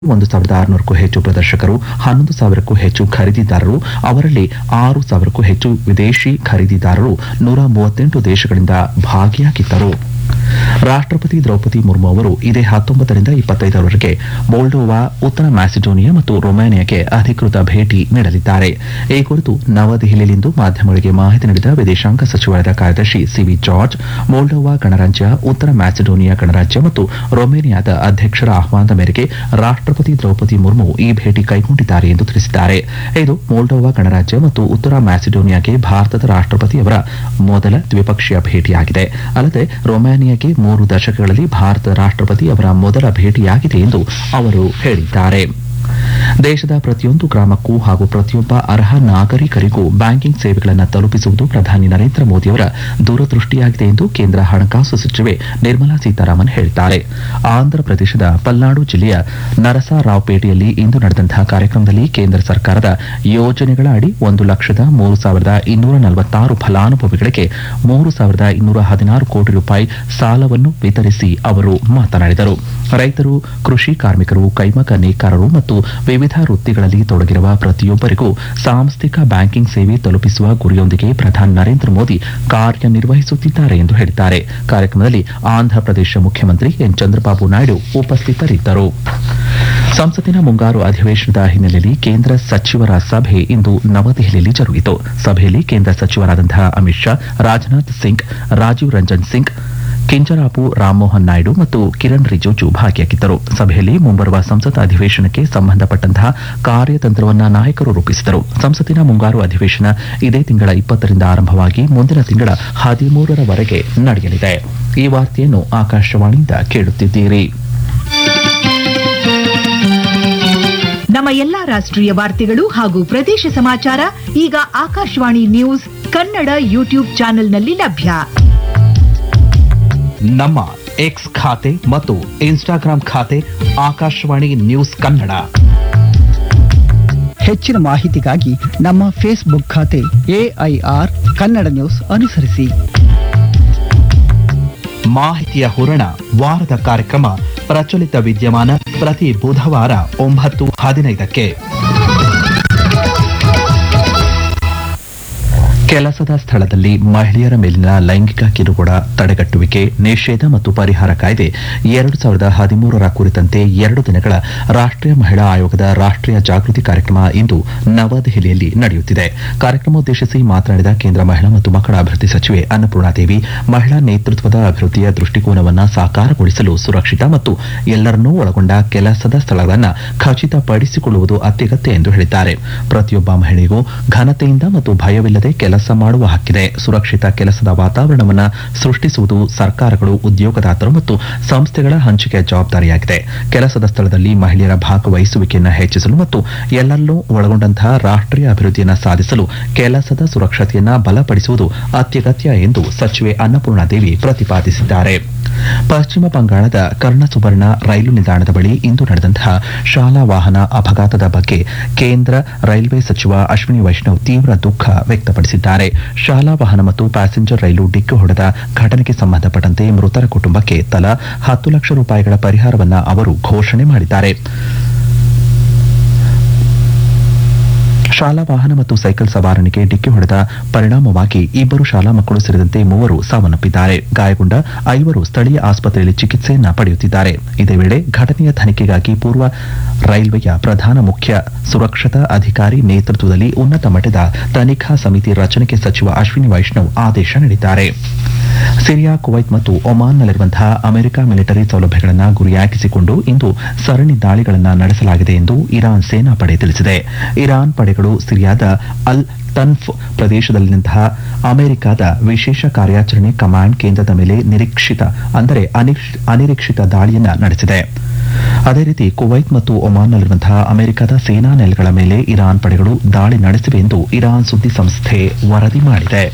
ಒಂದು ಸಾವಿರದ ಆರುನೂರಕ್ಕೂ ಹೆಚ್ಚು ಪ್ರದರ್ಶಕರು ಹನ್ನೊಂದು ಸಾವಿರಕ್ಕೂ ಹೆಚ್ಚು ಖರೀದಿದಾರರು ಅವರಲ್ಲಿ ಆರು ಸಾವಿರಕ್ಕೂ ಹೆಚ್ಚು ವಿದೇಶಿ ಖರೀದಿದಾರರು ನೂರ ಮೂವತ್ತೆಂಟು ದೇಶಗಳಿಂದ ಭಾಗಿಯಾಗಿದ್ದರು ರಾಷ್ಟ್ರಪತಿ ದ್ರೌಪದಿ ಮುರ್ಮು ಅವರು ಇದೇ ಹತ್ತೊಂಬತ್ತರಿಂದ ಇಪ್ಪತ್ತೈದರವರೆಗೆ ಮೋಲ್ಡೋವಾ ಉತ್ತರ ಮ್ಯಾಸಿಡೋನಿಯಾ ಮತ್ತು ರೊಮೇನಿಯಾಗೆ ಅಧಿಕೃತ ಭೇಟಿ ನೀಡಲಿದ್ದಾರೆ ಈ ಕುರಿತು ನವದೆಹಲಿಯಲ್ಲಿಂದು ಮಾಧ್ಯಮಗಳಿಗೆ ಮಾಹಿತಿ ನೀಡಿದ ವಿದೇಶಾಂಗ ಸಚಿವಾಲಯದ ಕಾರ್ಯದರ್ಶಿ ಸಿವಿ ಜಾರ್ಜ್ ಮೋಲ್ಡೋವಾ ಗಣರಾಜ್ಯ ಉತ್ತರ ಮ್ಯಾಸಿಡೋನಿಯಾ ಗಣರಾಜ್ಯ ಮತ್ತು ರೊಮೇನಿಯಾದ ಅಧ್ಯಕ್ಷರ ಆಹ್ವಾನದ ಮೇರೆಗೆ ರಾಷ್ಟ್ರಪತಿ ದ್ರೌಪದಿ ಮುರ್ಮು ಈ ಭೇಟಿ ಕೈಗೊಂಡಿದ್ದಾರೆ ಎಂದು ತಿಳಿಸಿದ್ದಾರೆ ಇದು ಮೋಲ್ಡೋವಾ ಗಣರಾಜ್ಯ ಮತ್ತು ಉತ್ತರ ಮ್ಯಾಸಿಡೋನಿಯಾಗೆ ಭಾರತದ ರಾಷ್ಟ್ರಪತಿಯವರ ಮೊದಲ ದ್ವಿಪಕ್ಷೀಯ ಭೇಟಿಯಾಗಿದೆ ಅಲ್ಲದೆ ರೊಮೇನಿಯಾಗೆ ಮೂರು ದಶಕಗಳಲ್ಲಿ ಭಾರತದ ರಾಷ್ಟ್ರಪತಿ ಅವರ ಮೊದಲ ಭೇಟಿಯಾಗಿದೆ ಎಂದು ಅವರು ಹೇಳಿದ್ದಾರೆ ದೇಶದ ಪ್ರತಿಯೊಂದು ಗ್ರಾಮಕ್ಕೂ ಹಾಗೂ ಪ್ರತಿಯೊಬ್ಬ ಅರ್ಹ ನಾಗರಿಕರಿಗೂ ಬ್ಯಾಂಕಿಂಗ್ ಸೇವೆಗಳನ್ನು ತಲುಪಿಸುವುದು ಪ್ರಧಾನಿ ನರೇಂದ್ರ ಮೋದಿಯವರ ದೂರದೃಷ್ಟಿಯಾಗಿದೆ ಎಂದು ಕೇಂದ್ರ ಹಣಕಾಸು ಸಚಿವೆ ನಿರ್ಮಲಾ ಸೀತಾರಾಮನ್ ಹೇಳಿದ್ದಾರೆ ಆಂಧ್ರಪ್ರದೇಶದ ಪಲ್ನಾಡು ಜಿಲ್ಲೆಯ ನರಸರಾವ್ಪೇಟೆಯಲ್ಲಿ ಇಂದು ನಡೆದಂತಹ ಕಾರ್ಯಕ್ರಮದಲ್ಲಿ ಕೇಂದ್ರ ಸರ್ಕಾರದ ಯೋಜನೆಗಳ ಅಡಿ ಒಂದು ಲಕ್ಷದ ಮೂರು ಸಾವಿರದ ಇನ್ನೂರ ನಲವತ್ತಾರು ಫಲಾನುಭವಿಗಳಿಗೆ ಮೂರು ಸಾವಿರದ ಇನ್ನೂರ ಹದಿನಾರು ಕೋಟಿ ರೂಪಾಯಿ ಸಾಲವನ್ನು ವಿತರಿಸಿ ಅವರು ಮಾತನಾಡಿದರು ರೈತರು ಕೃಷಿ ಕಾರ್ಮಿಕರು ಕೈಮಗ್ಗ ನೇಕಾರರು ಮತ್ತು ವಿವಿಧ ವೃತ್ತಿಗಳಲ್ಲಿ ತೊಡಗಿರುವ ಪ್ರತಿಯೊಬ್ಬರಿಗೂ ಸಾಂಸ್ಥಿಕ ಬ್ಯಾಂಕಿಂಗ್ ಸೇವೆ ತಲುಪಿಸುವ ಗುರಿಯೊಂದಿಗೆ ಪ್ರಧಾನಿ ನರೇಂದ್ರ ಮೋದಿ ಕಾರ್ಯನಿರ್ವಹಿಸುತ್ತಿದ್ದಾರೆ ಎಂದು ಹೇಳಿದ್ದಾರೆ ಕಾರ್ಯಕ್ರಮದಲ್ಲಿ ಆಂಧ್ರಪ್ರದೇಶ ಮುಖ್ಯಮಂತ್ರಿ ಎನ್ ಚಂದ್ರಬಾಬು ನಾಯ್ಡು ಉಪಸ್ಥಿತರಿದ್ದರು ಸಂಸತ್ತಿನ ಮುಂಗಾರು ಅಧಿವೇಶನದ ಹಿನ್ನೆಲೆಯಲ್ಲಿ ಕೇಂದ್ರ ಸಚಿವರ ಸಭೆ ಇಂದು ನವದೆಹಲಿಯಲ್ಲಿ ಜರುಗಿತು ಸಭೆಯಲ್ಲಿ ಕೇಂದ್ರ ಸಚಿವರಾದಂತಹ ಅಮಿತ್ ಶಾ ರಾಜನಾಥ್ ಸಿಂಗ್ ರಾಜೀವ್ ರಂಜನ್ ಸಿಂಗ್ ಕಿಂಜರಾಪು ರಾಮಮೋಹನ್ ನಾಯ್ಡು ಮತ್ತು ಕಿರಣ್ ರಿಜಿಜು ಭಾಗಿಯಾಗಿದ್ದರು ಸಭೆಯಲ್ಲಿ ಮುಂಬರುವ ಸಂಸತ್ ಅಧಿವೇಶನಕ್ಕೆ ಸಂಬಂಧಪಟ್ಟಂತಹ ಕಾರ್ಯತಂತ್ರವನ್ನ ನಾಯಕರು ರೂಪಿಸಿದರು ಸಂಸತ್ತಿನ ಮುಂಗಾರು ಅಧಿವೇಶನ ಇದೇ ತಿಂಗಳ ಇಪ್ಪತ್ತರಿಂದ ಆರಂಭವಾಗಿ ಮುಂದಿನ ತಿಂಗಳ ಹದಿಮೂರರವರೆಗೆ ನಡೆಯಲಿದೆ ಈ ವಾರ್ತೆಯನ್ನು ಆಕಾಶವಾಣಿಯಿಂದ ಕೇಳುತ್ತಿದ್ದೀರಿ ನಮ್ಮ ಎಲ್ಲಾ ರಾಷ್ಟ್ರೀಯ ವಾರ್ತೆಗಳು ಹಾಗೂ ಪ್ರದೇಶ ಸಮಾಚಾರ ಈಗ ಆಕಾಶವಾಣಿ ನ್ಯೂಸ್ ಕನ್ನಡ ಯೂಟ್ಯೂಬ್ ಚಾನೆಲ್ನಲ್ಲಿ ಲಭ್ಯ ನಮ್ಮ ಎಕ್ಸ್ ಖಾತೆ ಮತ್ತು ಇನ್ಸ್ಟಾಗ್ರಾಂ ಖಾತೆ ಆಕಾಶವಾಣಿ ನ್ಯೂಸ್ ಕನ್ನಡ ಹೆಚ್ಚಿನ ಮಾಹಿತಿಗಾಗಿ ನಮ್ಮ ಫೇಸ್ಬುಕ್ ಖಾತೆ ಎಐಆರ್ ಕನ್ನಡ ನ್ಯೂಸ್ ಅನುಸರಿಸಿ ಮಾಹಿತಿಯ ಹೂರಣ ವಾರದ ಕಾರ್ಯಕ್ರಮ ಪ್ರಚಲಿತ ವಿದ್ಯಮಾನ ಪ್ರತಿ ಬುಧವಾರ ಒಂಬತ್ತು ಹದಿನೈದಕ್ಕೆ ಕೆಲಸದ ಸ್ಥಳದಲ್ಲಿ ಮಹಿಳೆಯರ ಮೇಲಿನ ಲೈಂಗಿಕ ಕಿರುಕುಳ ತಡೆಗಟ್ಟುವಿಕೆ ನಿಷೇಧ ಮತ್ತು ಪರಿಹಾರ ಕಾಯ್ದೆ ಎರಡು ಸಾವಿರದ ಹದಿಮೂರರ ಕುರಿತಂತೆ ಎರಡು ದಿನಗಳ ರಾಷ್ಟ್ರೀಯ ಮಹಿಳಾ ಆಯೋಗದ ರಾಷ್ಟ್ರೀಯ ಜಾಗೃತಿ ಕಾರ್ಯಕ್ರಮ ಇಂದು ನವದೆಹಲಿಯಲ್ಲಿ ನಡೆಯುತ್ತಿದೆ ಕಾರ್ಯಕ್ರಮ ಉದ್ದೇಶಿಸಿ ಮಾತನಾಡಿದ ಕೇಂದ್ರ ಮಹಿಳಾ ಮತ್ತು ಮಕ್ಕಳ ಅಭಿವೃದ್ಧಿ ಸಚಿವೆ ಅನ್ನಪೂರ್ಣಾದೇವಿ ಮಹಿಳಾ ನೇತೃತ್ವದ ಅಭಿವೃದ್ಧಿಯ ದೃಷ್ಟಿಕೋನವನ್ನು ಸಾಕಾರಗೊಳಿಸಲು ಸುರಕ್ಷಿತ ಮತ್ತು ಎಲ್ಲರನ್ನೂ ಒಳಗೊಂಡ ಕೆಲಸದ ಸ್ಥಳಗಳನ್ನು ಖಚಿತಪಡಿಸಿಕೊಳ್ಳುವುದು ಅತ್ಯಗತ್ಯ ಎಂದು ಹೇಳಿದ್ದಾರೆ ಪ್ರತಿಯೊಬ್ಬ ಮಹಿಳೆಗೂ ಘನತೆಯಿಂದ ಮತ್ತು ಭಯವಿಲ್ಲದೆ ಕೆಲಸ ಮಾಡುವ ಹಕ್ಕಿದೆ ಸುರಕ್ಷಿತ ಕೆಲಸದ ವಾತಾವರಣವನ್ನು ಸೃಷ್ಟಿಸುವುದು ಸರ್ಕಾರಗಳು ಉದ್ಯೋಗದಾತರು ಮತ್ತು ಸಂಸ್ಥೆಗಳ ಹಂಚಿಕೆಯ ಜವಾಬ್ದಾರಿಯಾಗಿದೆ ಕೆಲಸದ ಸ್ಥಳದಲ್ಲಿ ಮಹಿಳೆಯರ ಭಾಗವಹಿಸುವಿಕೆಯನ್ನು ಹೆಚ್ಚಿಸಲು ಮತ್ತು ಎಲ್ಲರನ್ನೂ ಒಳಗೊಂಡಂತಹ ರಾಷ್ಟ್ರೀಯ ಅಭಿವೃದ್ಧಿಯನ್ನು ಸಾಧಿಸಲು ಕೆಲಸದ ಸುರಕ್ಷತೆಯನ್ನು ಬಲಪಡಿಸುವುದು ಅತ್ಯಗತ್ಯ ಎಂದು ಸಚಿವೆ ಅನ್ನಪೂರ್ಣಾದೇವಿ ಪ್ರತಿಪಾದಿಸಿದ್ದಾರೆ ಪಶ್ಚಿಮ ಬಂಗಾಳದ ಕರ್ಣಸುವರ್ಣ ರೈಲು ನಿಲ್ದಾಣದ ಬಳಿ ಇಂದು ನಡೆದಂತಹ ಶಾಲಾ ವಾಹನ ಅಪಘಾತದ ಬಗ್ಗೆ ಕೇಂದ್ರ ರೈಲ್ವೆ ಸಚಿವ ಅಶ್ವಿನಿ ವೈಷ್ಣವ್ ತೀವ್ರ ದುಃಖ ವ್ಯಕ್ತಪಡಿಸಿದ್ದಾರೆ ಶಾಲಾ ವಾಹನ ಮತ್ತು ಪ್ಯಾಸೆಂಜರ್ ರೈಲು ಡಿಕ್ಕಿ ಹೊಡೆದ ಘಟನೆಗೆ ಸಂಬಂಧಪಟ್ಟಂತೆ ಮೃತರ ಕುಟುಂಬಕ್ಕೆ ತಲಾ ಹತ್ತು ಲಕ್ಷ ರೂಪಾಯಿಗಳ ಪರಿಹಾರವನ್ನ ಅವರು ಘೋಷಣೆ ಮಾಡಿದ್ದಾರೆ ಶಾಲಾ ವಾಹನ ಮತ್ತು ಸೈಕಲ್ ಸವಾರನಿಗೆ ಡಿಕ್ಕಿ ಹೊಡೆದ ಪರಿಣಾಮವಾಗಿ ಇಬ್ಬರು ಶಾಲಾ ಮಕ್ಕಳು ಸೇರಿದಂತೆ ಮೂವರು ಸಾವನ್ನಪ್ಪಿದ್ದಾರೆ ಗಾಯಗೊಂಡ ಐವರು ಸ್ಥಳೀಯ ಆಸ್ಪತ್ರೆಯಲ್ಲಿ ಚಿಕಿತ್ಸೆಯನ್ನ ಪಡೆಯುತ್ತಿದ್ದಾರೆ ಇದೇ ವೇಳೆ ಘಟನೆಯ ತನಿಖೆಗಾಗಿ ಪೂರ್ವ ರೈಲ್ವೆಯ ಪ್ರಧಾನ ಮುಖ್ಯ ಸುರಕ್ಷತಾ ಅಧಿಕಾರಿ ನೇತೃತ್ವದಲ್ಲಿ ಉನ್ನತ ಮಟ್ಟದ ತನಿಖಾ ಸಮಿತಿ ರಚನೆಗೆ ಸಚಿವ ಅಶ್ವಿನಿ ವೈಷ್ಣವ್ ಆದೇಶ ನೀಡಿದ್ದಾರೆ ಸಿರಿಯಾ ಕುವೈತ್ ಮತ್ತು ಒಮಾನ್ನಲ್ಲಿರುವಂತಹ ಅಮೆರಿಕ ಮಿಲಿಟರಿ ಸೌಲಭ್ಯಗಳನ್ನು ಗುರಿಯಾಗಿಸಿಕೊಂಡು ಇಂದು ಸರಣಿ ದಾಳಿಗಳನ್ನು ನಡೆಸಲಾಗಿದೆ ಎಂದು ಇರಾನ್ ಸೇನಾಪಡೆ ತಿಳಿಸಿದೆ ಇರಾನ್ ಪಡೆಗಳು ಸಿರಿಯಾದ ಅಲ್ ತನ್ಫ್ ಪ್ರದೇಶದಲ್ಲಿದ್ದಂತಹ ಅಮೆರಿಕದ ವಿಶೇಷ ಕಾರ್ಯಾಚರಣೆ ಕಮಾಂಡ್ ಕೇಂದ್ರದ ಮೇಲೆ ನಿರೀಕ್ಷಿತ ಅಂದರೆ ಅನಿರೀಕ್ಷ- ಅನಿರೀಕ್ಷಿತ ದಾಳಿಯನ್ನ ನಡೆಸಿದೆ ಅದೇ ರೀತಿ ಕುವೈತ್ ಮತ್ತು ಒಮಾನ್ನಲ್ಲಿರುವಂತಹ ಅಮೆರಿಕದ ಸೇನಾ ನೆಲೆಗಳ ಮೇಲೆ ಇರಾನ್ ಪಡೆಗಳು ದಾಳಿ ನಡೆಸಿವೆ ಎಂದು ಇರಾನ್ ಸುದ್ದಿ ಸಂಸ್ಥೆ ವರದಿ ಮಾಡಿದೆ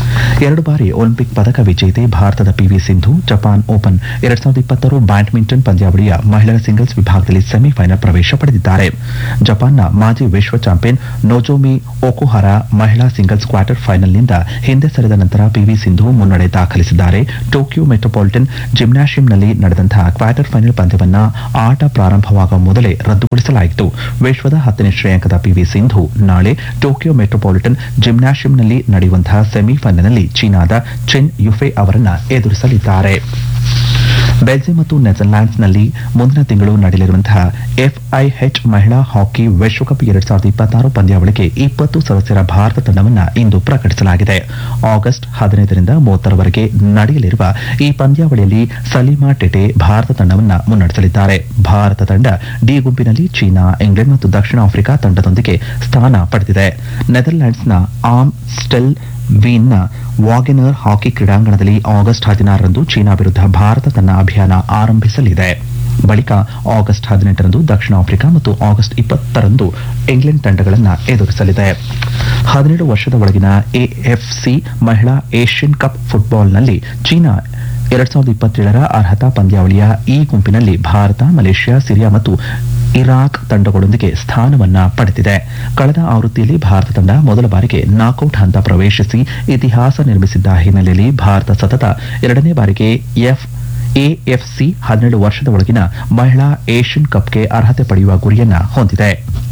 ಎರಡು ಬಾರಿ ಒಲಿಂಪಿಕ್ ಪದಕ ವಿಜೇತೆ ಭಾರತದ ಪಿವಿ ಸಿಂಧು ಜಪಾನ್ ಓಪನ್ ಎರಡ್ ಸಾವಿರದ ಇಪ್ಪತ್ತಾರು ಬ್ಯಾಡ್ಮಿಂಟನ್ ಪಂದ್ಯಾವಳಿಯ ಮಹಿಳಾ ಸಿಂಗಲ್ಸ್ ವಿಭಾಗದಲ್ಲಿ ಸೆಮಿಫೈನಲ್ ಪ್ರವೇಶ ಪಡೆದಿದ್ದಾರೆ ಜಪಾನ್ನ ಮಾಜಿ ವಿಶ್ವ ಚಾಂಪಿಯನ್ ನೊಜೋಮಿ ಒಕುಹರ ಮಹಿಳಾ ಸಿಂಗಲ್ಸ್ ಕ್ವಾರ್ಟರ್ ಫೈನಲ್ನಿಂದ ಹಿಂದೆ ಸರಿದ ನಂತರ ಪಿವಿ ಸಿಂಧು ಮುನ್ನಡೆ ದಾಖಲಿಸಿದ್ದಾರೆ ಟೋಕಿಯೋ ಮೆಟ್ರೋಪಾಲಿಟನ್ ಜಿಮ್ನಾಷಿಯಂನಲ್ಲಿ ನಡೆದಂತಹ ಕ್ವಾರ್ಟರ್ ಫೈನಲ್ ಪಂದ್ಯವನ್ನ ಆಟ ಪ್ರಾರಂಭವಾಗುವ ಮೊದಲೇ ರದ್ದುಗೊಳಿಸಲಾಯಿತು ವಿಶ್ವದ ಹತ್ತನೇ ಶ್ರೇಯಾಂಕದ ಪಿವಿ ಸಿಂಧು ನಾಳೆ ಟೋಕಿಯೋ ಮೆಟ್ರೋಪಾಲಿಟನ್ ಜಿಮ್ನಾಷಿಯಂನಲ್ಲಿ ನಡೆಯುವಂತಹ ಸೆಮಿಫೈನಲ್ನಲ್ಲಿ ಚೀನಾದ ಚೆನ್ ಯುಫೆ ಅವರನ್ನ ಎದುರಿಸಲಿದ್ದಾರೆ ಬೆಲ್ಜಿಯಂ ಮತ್ತು ನೆದರ್ಲ್ಯಾಂಡ್ಸ್ನಲ್ಲಿ ಮುಂದಿನ ತಿಂಗಳು ನಡೆಯಲಿರುವಂತಹ ಎಫ್ಐಎಚ್ ಮಹಿಳಾ ಹಾಕಿ ವಿಶ್ವಕಪ್ ಎರಡ್ ಸಾವಿರದ ಇಪ್ಪತ್ತಾರು ಪಂದ್ಯಾವಳಿಗೆ ಇಪ್ಪತ್ತು ಸದಸ್ಯರ ಭಾರತ ತಂಡವನ್ನು ಇಂದು ಪ್ರಕಟಿಸಲಾಗಿದೆ ಆಗಸ್ಟ್ ಹದಿನೈದರಿಂದ ಮೂವತ್ತರವರೆಗೆ ನಡೆಯಲಿರುವ ಈ ಪಂದ್ಯಾವಳಿಯಲ್ಲಿ ಸಲೀಮಾ ಟೆಟೆ ಭಾರತ ತಂಡವನ್ನು ಮುನ್ನಡೆಸಲಿದ್ದಾರೆ ಭಾರತ ತಂಡ ಡಿ ಗುಂಪಿನಲ್ಲಿ ಚೀನಾ ಇಂಗ್ಲೆಂಡ್ ಮತ್ತು ದಕ್ಷಿಣ ಆಫ್ರಿಕಾ ತಂಡದೊಂದಿಗೆ ಸ್ಥಾನ ಪಡೆದಿದೆ ನೆದರ್ಲ್ಯಾಂಡ್ಸ್ನ ಆಮ್ ಸ್ಟೆಲ್ ವೀನ್ನ ವಾಗೆನರ್ ಹಾಕಿ ಕ್ರೀಡಾಂಗಣದಲ್ಲಿ ಆಗಸ್ಟ್ ಹದಿನಾರರಂದು ಚೀನಾ ವಿರುದ್ಧ ಭಾರತ ತನ್ನ ಅಭಿಯಾನ ಆರಂಭಿಸಲಿದೆ ಬಳಿಕ ಆಗಸ್ಟ್ ಹದಿನೆಂಟರಂದು ದಕ್ಷಿಣ ಆಫ್ರಿಕಾ ಮತ್ತು ಆಗಸ್ಟ್ ಇಪ್ಪತ್ತರಂದು ಇಂಗ್ಲೆಂಡ್ ತಂಡಗಳನ್ನು ಎದುರಿಸಲಿದೆ ಹದಿನೇಳು ವರ್ಷದ ಒಳಗಿನ ಎಎಫ್ಸಿ ಮಹಿಳಾ ಏಷ್ಯನ್ ಕಪ್ ಫುಟ್ಬಾಲ್ನಲ್ಲಿ ಚೀನಾ ಎರಡ್ ಸಾವಿರದ ಇಪ್ಪತ್ತೇಳರ ಅರ್ಹತಾ ಪಂದ್ಯಾವಳಿಯ ಈ ಗುಂಪಿನಲ್ಲಿ ಭಾರತ ಮಲೇಷ್ಯಾ ಸಿರಿಯಾ ಮತ್ತು ಇರಾಕ್ ತಂಡಗಳೊಂದಿಗೆ ಸ್ಥಾನವನ್ನ ಪಡೆದಿದೆ ಕಳೆದ ಆವೃತ್ತಿಯಲ್ಲಿ ಭಾರತ ತಂಡ ಮೊದಲ ಬಾರಿಗೆ ನಾಕೌಟ್ ಹಂತ ಪ್ರವೇಶಿಸಿ ಇತಿಹಾಸ ನಿರ್ಮಿಸಿದ್ದ ಹಿನ್ನೆಲೆಯಲ್ಲಿ ಭಾರತ ಸತತ ಎರಡನೇ ಬಾರಿಗೆ ಎಫ್ ಎಎಫ್ಸಿ ಹನ್ನೆರಡು ವರ್ಷದ ಒಳಗಿನ ಮಹಿಳಾ ಏಷ್ಯನ್ ಕಪ್ಗೆ ಅರ್ಹತೆ ಪಡೆಯುವ ಗುರಿಯನ್ನ ಹೊಂದಿದೆ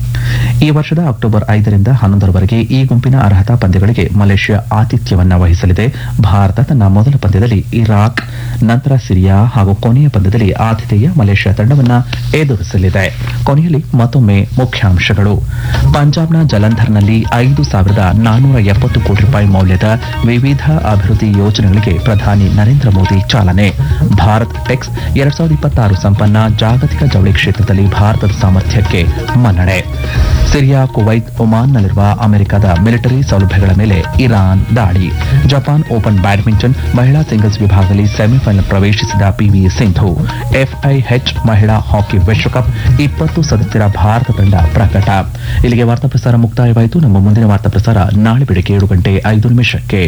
ಈ ವರ್ಷದ ಅಕ್ಟೋಬರ್ ಐದರಿಂದ ಹನ್ನೊಂದರವರೆಗೆ ಈ ಗುಂಪಿನ ಅರ್ಹತಾ ಪಂದ್ಯಗಳಿಗೆ ಮಲೇಷ್ಯಾ ಆತಿಥ್ಯವನ್ನ ವಹಿಸಲಿದೆ ಭಾರತ ತನ್ನ ಮೊದಲ ಪಂದ್ಯದಲ್ಲಿ ಇರಾಕ್ ನಂತರ ಸಿರಿಯಾ ಹಾಗೂ ಕೊನೆಯ ಪಂದ್ಯದಲ್ಲಿ ಆತಿಥೇಯ ಮಲೇಷ್ಯಾ ತಂಡವನ್ನ ಎದುರಿಸಲಿದೆ ಕೊನೆಯಲ್ಲಿ ಮತ್ತೊಮ್ಮೆ ಮುಖ್ಯಾಂಶಗಳು ಪಂಜಾಬ್ನ ಜಲಂಧರ್ನಲ್ಲಿ ಐದು ಸಾವಿರದ ನಾನ್ನೂರ ಎಪ್ಪತ್ತು ಕೋಟಿ ರೂಪಾಯಿ ಮೌಲ್ಯದ ವಿವಿಧ ಅಭಿವೃದ್ಧಿ ಯೋಜನೆಗಳಿಗೆ ಪ್ರಧಾನಿ ನರೇಂದ್ರ ಮೋದಿ ಚಾಲನೆ ಭಾರತ್ ಟೆಕ್ಸ್ ಎರಡ್ ಸಾವಿರದ ಇಪ್ಪತ್ತಾರು ಸಂಪನ್ನ ಜಾಗತಿಕ ಜವಳಿ ಕ್ಷೇತ್ರದಲ್ಲಿ ಭಾರತದ ಸಾಮರ್ಥ್ಯಕ್ಕೆ ಮನ್ನಣೆ ಸಿರಿಯಾ ಕುವೈತ್ ಒಮಾನ್ನಲ್ಲಿರುವ ಅಮೆರಿಕದ ಮಿಲಿಟರಿ ಸೌಲಭ್ಯಗಳ ಮೇಲೆ ಇರಾನ್ ದಾಳಿ ಜಪಾನ್ ಓಪನ್ ಬ್ಯಾಡ್ಮಿಂಟನ್ ಮಹಿಳಾ ಸಿಂಗಲ್ಸ್ ವಿಭಾಗದಲ್ಲಿ ಸೆಮಿಫೈನಲ್ ಪ್ರವೇಶಿಸಿದ ಪಿವಿ ಸಿಂಧು ಎಫ್ಐಎಚ್ ಮಹಿಳಾ ಹಾಕಿ ವಿಶ್ವಕಪ್ ಇಪ್ಪತ್ತು ಸದಸ್ಯರ ಭಾರತ ತಂಡ ಪ್ರಕಟ ಇಲ್ಲಿಗೆ ವಾರ್ತಾ ಪ್ರಸಾರ ಮುಕ್ತಾಯವಾಯಿತು ನಮ್ಮ ಮುಂದಿನ ವಾರ್ತಾ ಪ್ರಸಾರ ನಾಳೆ ಬೆಳಗ್ಗೆ ಏಳು ಗಂಟೆ ಐದು ನಿಮಿಷಕ್ಕೆ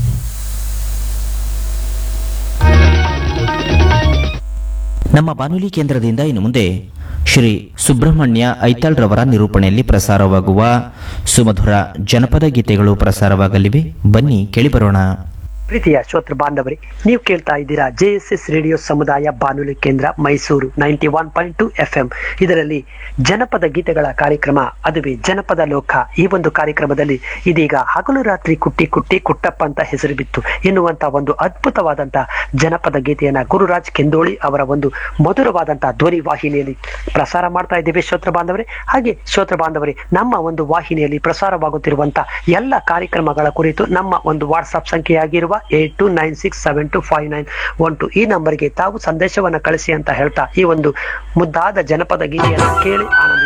ನಮ್ಮ ಬಾನುಲಿ ಕೇಂದ್ರದಿಂದ ಇನ್ನು ಮುಂದೆ ಶ್ರೀ ಸುಬ್ರಹ್ಮಣ್ಯ ಐತಾಳ್ ರವರ ನಿರೂಪಣೆಯಲ್ಲಿ ಪ್ರಸಾರವಾಗುವ ಸುಮಧುರ ಜನಪದ ಗೀತೆಗಳು ಪ್ರಸಾರವಾಗಲಿವೆ ಬನ್ನಿ ಕೇಳಿಬರೋಣ ಪ್ರೀತಿಯ ಶ್ರೋತೃ ಬಾಂಧವರೇ ನೀವು ಕೇಳ್ತಾ ಇದ್ದೀರಾ ಜೆ ಎಸ್ ಎಸ್ ರೇಡಿಯೋ ಸಮುದಾಯ ಬಾನುಲಿ ಕೇಂದ್ರ Mysuru ninety one point two F M ಇದರಲ್ಲಿ ಜನಪದ ಗೀತೆಗಳ ಕಾರ್ಯಕ್ರಮ ಅದುವೇ ಜನಪದ ಲೋಕ ಈ ಒಂದು ಕಾರ್ಯಕ್ರಮದಲ್ಲಿ ಇದೀಗ ಹಗಲು ರಾತ್ರಿ ಕುಟ್ಟಿ ಕುಟ್ಟಿ ಕುಟ್ಟಪ್ಪ ಅಂತ ಹೆಸರು ಬಿತ್ತು ಎನ್ನುವಂತ ಒಂದು ಅದ್ಭುತವಾದಂತ ಜನಪದ ಗೀತೆಯನ್ನ ಗುರುರಾಜ್ ಕೆಂದೋಳಿ ಅವರ ಒಂದು ಮಧುರವಾದಂತಹ ಧ್ವನಿ ವಾಹಿನಿಯಲ್ಲಿ ಪ್ರಸಾರ ಮಾಡ್ತಾ ಇದ್ದೇವೆ ಶ್ರೋತೃ ಬಾಂಧವರೇ ಹಾಗೆ ಶ್ರೋತೃ ಬಾಂಧವರೇ ನಮ್ಮ ಒಂದು ವಾಹಿನಿಯಲ್ಲಿ ಪ್ರಸಾರವಾಗುತ್ತಿರುವಂತ ಎಲ್ಲ ಕಾರ್ಯಕ್ರಮಗಳ ಕುರಿತು ನಮ್ಮ ಒಂದು ವಾಟ್ಸ್ಆಪ್ ಸಂಖ್ಯೆಯಾಗಿರುವ eight two nine six seven two five nine one two ಈ ನಂಬರ್ಗೆ ತಾವು ಸಂದೇಶವನ್ನ ಕಳಿಸಿ ಅಂತ ಹೇಳ್ತಾ ಈ ಒಂದು ಮುದ್ದಾದ ಜನಪದ ಗೀತೆಯನ್ನು ಕೇಳಿ ಆನಂದ